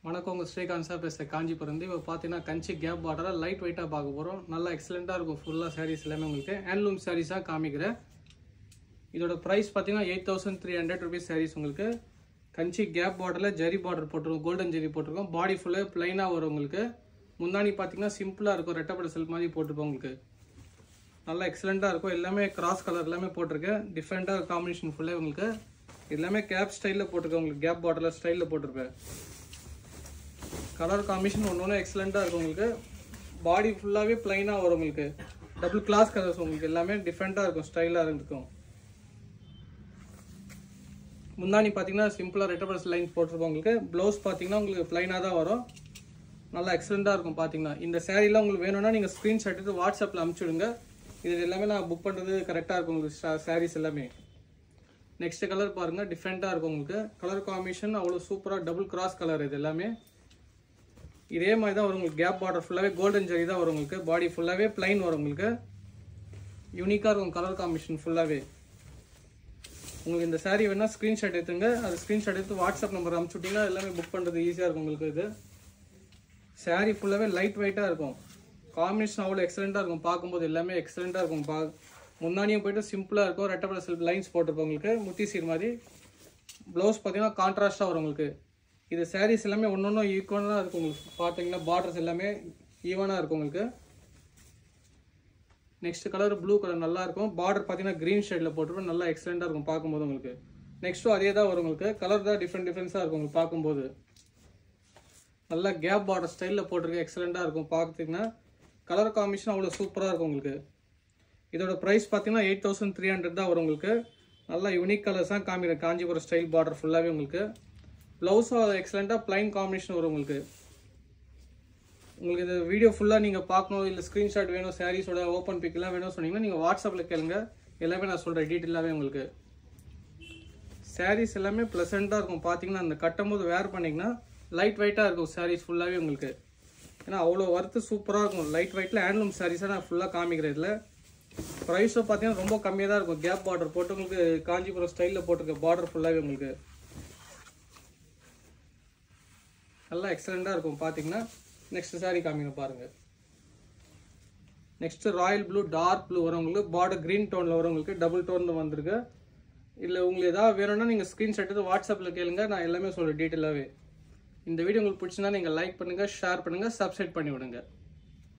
வணக்கம் உங்கள் ஸ்ரீகாந்த் சார் பேசுகிறேன் காஞ்சிபுரம் இப்போ பார்த்தீங்கன்னா கஞ்சி கேப் பார்டராக லைட் வெயிட்டாக பார்க்க போகிறோம் நல்லா எக்ஸலண்ட்டாக இருக்கும் ஃபுல்லாக சாரீஸ் எல்லாமே உங்களுக்கு ஹேண்ட்லூம் சாரீஸாக காமிக்கிறேன் இதோட ப்ரைஸ் பார்த்தீங்கன்னா eight thousand three hundred rupees sarees உங்களுக்கு கஞ்சி கேப் பார்டரில் ஜரி பார்டர் போட்டிருக்கோம் கோல்டன் ஜரி போட்டிருக்கோம் பாடி ஃபுல்லாக ப்ளைனாக வரும் உங்களுக்கு முந்தானி பார்த்தீங்கன்னா சிம்பிளாக இருக்கும் ரெட்டப்பட செல் மாதிரி போட்டிருப்போம் உங்களுக்கு நல்லா எக்ஸலண்ட்டாக இருக்கும் எல்லாமே கிராஸ் கலர் எல்லாமே போட்டிருக்கேன் டிஃப்ரெண்ட்டாக காம்பினேஷன் ஃபுல்லாக உங்களுக்கு எல்லாமே கேப் ஸ்டைலில் போட்டிருக்கேன் உங்களுக்கு கேப் பார்டரில் ஸ்டைலில் போட்டிருப்பேன் கலர் காம்பினேஷன் ஒன்று ஒன்று எக்ஸலண்ட்டாக இருக்கும் உங்களுக்கு பாடி ஃபுல்லாகவே ப்ளைனாக வரும் உங்களுக்கு டபுள் கிளாஸ் கலர்ஸ் உங்களுக்கு எல்லாமே டிஃப்ரெண்ட்டாக இருக்கும் ஸ்டைலாக இருக்கும் முந்தானி பார்த்தீங்கன்னா சிம்பிளாக ரெட்டபல்ஸ் லைன்ஸ் போட்டிருப்போம் உங்களுக்கு ப்ளவுஸ் பார்த்தீங்கன்னா உங்களுக்கு ப்ளைனாக தான் வரும் நல்லா எக்ஸலண்ட்டாக இருக்கும் பார்த்தீங்கன்னா இந்த சேரீலாம் உங்களுக்கு வேணும்னா நீங்கள் ஸ்க்ரீன்ஷாட் எடுத்து வாட்ஸ்அப்பில் அனுப்பிச்சுடுங்க இது எல்லாமே நான் புக் பண்ணுறது கரெக்டாக இருக்கும் உங்களுக்கு சாரீஸ் எல்லாமே நெக்ஸ்ட் கலர் பாருங்கள் டிஃப்ரெண்ட்டாக இருக்கும் உங்களுக்கு கலர் காம்பினேஷன் அவ்வளோ சூப்பராக டபுள் கிராஸ் கலர் இது எல்லாமே இதே மாதிரி தான் வரும் உங்களுக்கு கேப் பார்டர் ஃபுல்லாகவே கோல்டன் ஜரி தான் வரும் உங்களுக்கு பாடி ஃபுல்லாகவே பிளைன் வரும் உங்களுக்கு யூனிக்காக இருக்கும் கலர் காம்பினேஷன் ஃபுல்லாகவே உங்களுக்கு இந்த saree வேணால் ஸ்க்ரீன்ஷாட் எடுத்துங்க அது ஸ்க்ரீன்ஷாட் எடுத்து வாட்ஸ்அப் நம்பர் அனுப்பிச்சு விட்டிங்கன்னா எல்லாமே புக் பண்ணுறது ஈஸியாக இருக்கும் உங்களுக்கு இது saree ஃபுல்லாகவே லைட் வெயிட்டாக இருக்கும் காம்பினேஷன் அவ்வளோ எக்ஸலண்ட்டாக இருக்கும் பார்க்கும்போது எல்லாமே எக்ஸலண்ட்டாக இருக்கும் பா முன்னாடியும் போயிட்டு சிம்பிளாக இருக்கும் ரெட்டப்பட சில்க் லைன்ஸ் போட்டிருப்போம் உங்களுக்கு முத்தி சீர் மாதிரி ப்ளவுஸ் பார்த்தீங்கன்னா கான்ட்ராஸ்ட்டாக வரும் உங்களுக்கு இது சாரீஸ் எல்லாமே ஒன்று ஒன்றும் ஈக்குவலாக இருக்கும் உங்களுக்கு பார்த்தீங்கன்னா பார்டர்ஸ் எல்லாமே ஈவனாக இருக்கும் உங்களுக்கு நெக்ஸ்ட் கலர் ப்ளூ கலர் நல்லா இருக்கும் பார்டர் பார்த்தீங்கன்னா க்ரீன் ஷேடில் போட்டிருப்போம் நல்லா எக்ஸலண்ட்டாக இருக்கும் பார்க்கும்போது உங்களுக்கு நெக்ஸ்ட்டும் அதே தான் வரும் உங்களுக்கு கலர் தான் டிஃப்ரெண்ட் டிஃப்ரென்ஸாக இருக்கும் உங்களுக்கு பார்க்கும்போது நல்லா கேப் பார்டர் ஸ்டைலில் போட்டிருக்கு எக்ஸலண்ட்டாக இருக்கும் பார்த்தீங்கன்னா கலர் காம்பினேஷன் அவ்வளோ சூப்பராக இருக்கும் உங்களுக்கு இதோட ப்ரைஸ் பார்த்தீங்கன்னா எயிட் தௌசண்ட் த்ரீ ஹண்ட்ரட் தான் வரும் உங்களுக்கு நல்லா யூனிக் கலர்ஸ் தான் காமிக்கிறேன் காஞ்சிபுரம் ஸ்டைல் பார்டர் ஃபுல்லாகவே உங்களுக்கு ப்ளவுஸும் எக்ஸலண்ட்டாக ப்ளைன் காம்பினேஷன் வரும் உங்களுக்கு உங்களுக்கு இந்த வீடியோ ஃபுல்லாக நீங்கள் பார்க்கணும் இல்லை ஸ்க்ரீன்ஷாட் வேணும் சாரீஸோட ஓப்பன் பிக்லாம் வேணும் சொன்னீங்கன்னா நீங்கள் வாட்ஸ்அப்பில் கேளுங்க எல்லாமே நான் சொல்கிறேன் டீட்டெயிலாகவே உங்களுக்கு சாரீஸ் எல்லாமே ப்ளசண்ட்டாக இருக்கும் பார்த்தீங்கன்னா அந்த கட்டும் போது வேர் பண்ணிங்கன்னா லைட் வெயிட்டாக இருக்கும் சாரீஸ் ஃபுல்லாகவே உங்களுக்கு ஏன்னா அவ்வளோ ஒர்த்து சூப்பராக இருக்கும் லைட் வெயிட்டில் ஹேண்ட்லூம் சாரீஸாக நான் ஃபுல்லாக காமிக்கிறேன் இதில் ப்ரைஸும் பார்த்தீங்கன்னா ரொம்ப கம்மியாக தான் இருக்கும் கேப் பார்டர் போட்டு உங்களுக்கு காஞ்சிபுரம் ஸ்டைலில் போட்டிருக்க பார்டர் ஃபுல்லாகவே உங்களுக்கு நல்லா எக்ஸலண்ட்டாக இருக்கும் பார்த்தீங்கன்னா நெக்ஸ்ட் சாரீ காமிங்க பாருங்கள் next royal blue dark blue வரும் உங்களுக்கு பார்டர் க்ரீன் டோனில் வரும் உங்களுக்கு டபுள் டோனில் வந்திருக்கு இல்லை உங்களுக்கு எதாவது வேணும்னா நீங்கள் ஸ்க்ரீன்ஷாட் எடுத்து வாட்ஸ்அப்பில் கேளுங்க நான் எல்லாமே சொல்கிறேன் டீட்டெயிலாகவே இந்த வீடியோ உங்களுக்கு பிடிச்சிருந்தா நீங்கள் லைக் பண்ணுங்கள் ஷேர் பண்ணுங்கள் சப்ஸ்கிரைப் பண்ணி விடுங்க